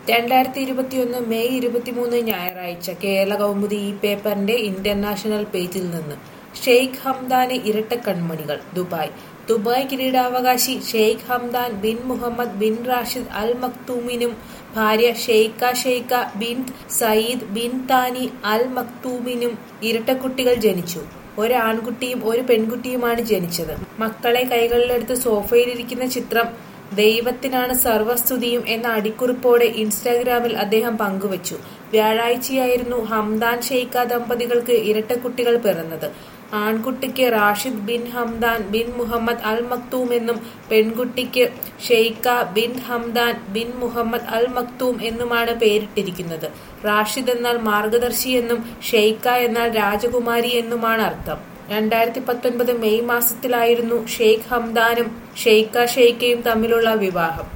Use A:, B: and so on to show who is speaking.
A: രണ്ടായിരത്തി ഇരുപത്തിയൊന്ന് മെയ് ഇരുപത്തിമൂന്ന് ഞായറാഴ്ച കേരള കൗമുദി ഈ പേപ്പറിന്റെ ഇന്റർനാഷണൽ പേജിൽ നിന്ന് ഷെയ്ഖ് ഹംദാന് ഇരട്ട കൺമണികൾ ദുബായ് ദുബായ് കിരീടാവകാശി Sheikh Hamdan bin Mohammed bin Rashid Al മക്തൂമിനും ഭാര്യ Sheikha Sheikha bin Saeed bin Thani Al മക്തൂമിനും ഇരട്ടക്കുട്ടികൾ ജനിച്ചു ഒരു ആൺകുട്ടിയും ഒരു പെൺകുട്ടിയുമാണ് ജനിച്ചത് മക്കളെ കൈകളിലെടുത്ത് സോഫയിലിരിക്കുന്ന ചിത്രം ദൈവത്തിനാണ് സർവസ്തുതിയും എന്ന അടിക്കുറിപ്പോടെ ഇൻസ്റ്റാഗ്രാമിൽ അദ്ദേഹം പങ്കുവച്ചു വ്യാഴാഴ്ചയായിരുന്നു ഹംദാൻ ഷെയ്ഖ ദമ്പതികൾക്ക് ഇരട്ടക്കുട്ടികൾ പിറന്നത് ആൺകുട്ടിക്ക് Rashid bin Hamdan bin Mohammed Al Maktoum എന്നും പെൺകുട്ടിക്ക് Sheikha bin Hamdan bin Mohammed Al Maktoum എന്നുമാണ് പേരിട്ടിരിക്കുന്നത് റാഷിദ് എന്നാൽ മാർഗദർശി എന്നും ഷെയ്ഖ എന്നാൽ രാജകുമാരി എന്നുമാണ് അർത്ഥം രണ്ടായിരത്തി പത്തൊൻപത് മെയ് മാസത്തിലായിരുന്നു ഷെയ്ഖ് ഹംദാനും ഷെയ്ഖ ഷെയ്ഖയും തമ്മിലുള്ള വിവാഹം